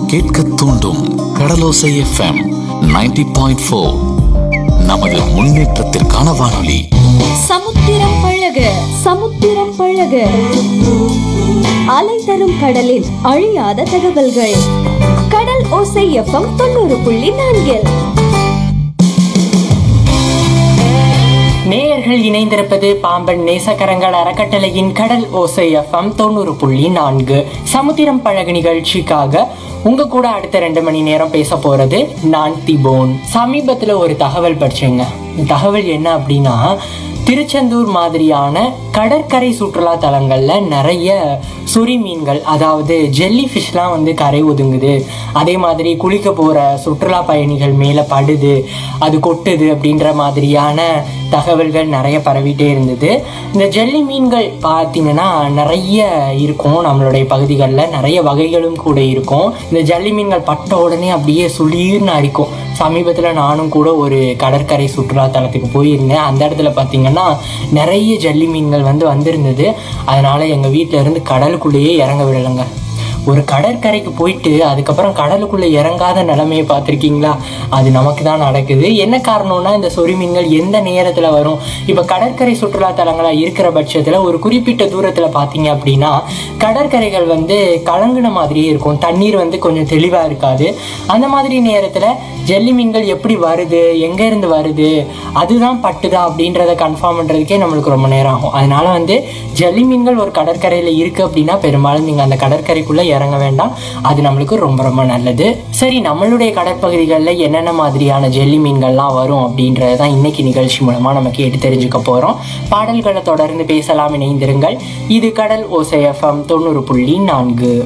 கேட்க தூண்டும் கடலோசை FM 90.4 point four நமது முன்னேற்றத்திற்கான வானொலி சமுத்திரம் பழக சமுத்திரம் பழக அலை தரும் கடலில் அழியாத தகவல்கள் கடல் ஓசை எஃப்எம் தொண்ணூறு புள்ளி நான்கில் நேயர்கள் இணைந்திருப்பது பாம்பன் நேசக்கரங்கள் அறக்கட்டளையின் கடல் ஓசை எஃப்எம் தொண்ணூறு புள்ளி நான்கு சமுத்திரம் பழகு நிகழ்ச்சிக்காக உங்க கூட அடுத்த ரெண்டு மணி நேரம் பேச போறது நான் திபோன் சமீபத்துல ஒரு தகவல் படிச்சேங்க இந்த தகவல் என்ன அப்படின்னா திருச்செந்தூர் மாதிரியான கடற்கரை சுற்றுலா தலங்கள்ல நிறைய சுரி மீன்கள் அதாவது ஜெல்லி ஃபிஷ்லாம் வந்து கரை ஒதுங்குது அதே மாதிரி குளிக்க போற சுற்றுலா பயணிகள் மேல படுது அது கொட்டுது அப்படின்ற மாதிரியான தகவல்கள் நிறைய பரவிட்டே இருந்தது இந்த ஜெல்லி மீன்கள் பார்த்தீங்கன்னா நிறைய இருக்கும் நம்மளுடைய பகுதிகளில் நிறைய வகைகளும் கூட இருக்கும் இந்த ஜல்லி மீன்கள் பட்ட உடனே அப்படியே சுளீர்னு அரிக்கும் சமீபத்தில் நானும் கூட ஒரு கடற்கரை சுற்றுலா தலத்துக்கு போயிருந்தேன் அந்த இடத்துல பார்த்தீங்கன்னா நிறைய ஜல்லி மீன்கள் வந்து வந்திருந்தது அதனால எங்கள் வீட்டில இருந்து கடலுக்குள்ளேயே இறங்க விடலைங்க ஒரு கடற்கரைக்கு போயிட்டு அதுக்கப்புறம் கடலுக்குள்ள இறங்காத நிலைமையை பார்த்துருக்கீங்களா அது நமக்கு தான் நடக்குது என்ன காரணம்னா இந்த சொறி மீன்கள் எந்த நேரத்தில் வரும் இப்போ கடற்கரை சுற்றுலா தலங்களா இருக்கிற பட்சத்தில் ஒரு குறிப்பிட்ட தூரத்தில் பார்த்தீங்க அப்படின்னா கடற்கரைகள் வந்து கலங்குன மாதிரியே இருக்கும் தண்ணீர் வந்து கொஞ்சம் தெளிவாக இருக்காது அந்த மாதிரி நேரத்தில் ஜெல்லி மீன்கள் எப்படி வருது எங்கேருந்து வருது அதுதான் பட்டுதா அப்படின்றத கன்ஃபார்ம் பண்ணுறதுக்கே நம்மளுக்கு ரொம்ப நேரம் ஆகும் அதனால வந்து ஜெல்லி மீன்கள் ஒரு கடற்கரையில் இருக்குது அப்படின்னா பெரும்பாலும் நீங்கள் அந்த கடற்கரைக்குள்ளே இறங்க வேண்டாம் அது நம்மளுக்கு ரொம்ப ரொம்ப நல்லது சரி நம்மளுடைய கடற்பகுதிகளில் என்னென்ன மாதிரியான ஜெல்லி மீன்கள்லாம் வரும் அப்படின்றத தான் இன்னைக்கு நிகழ்ச்சி மூலமாக நம்ம கேட்டு தெரிஞ்சுக்க போகிறோம் பாடல்களை தொடர்ந்து பேசலாம் இணைந்திருங்கள் இது கடல் ஓசை எஃப்எம் தொண்ணூறு புள்ளி நான்கு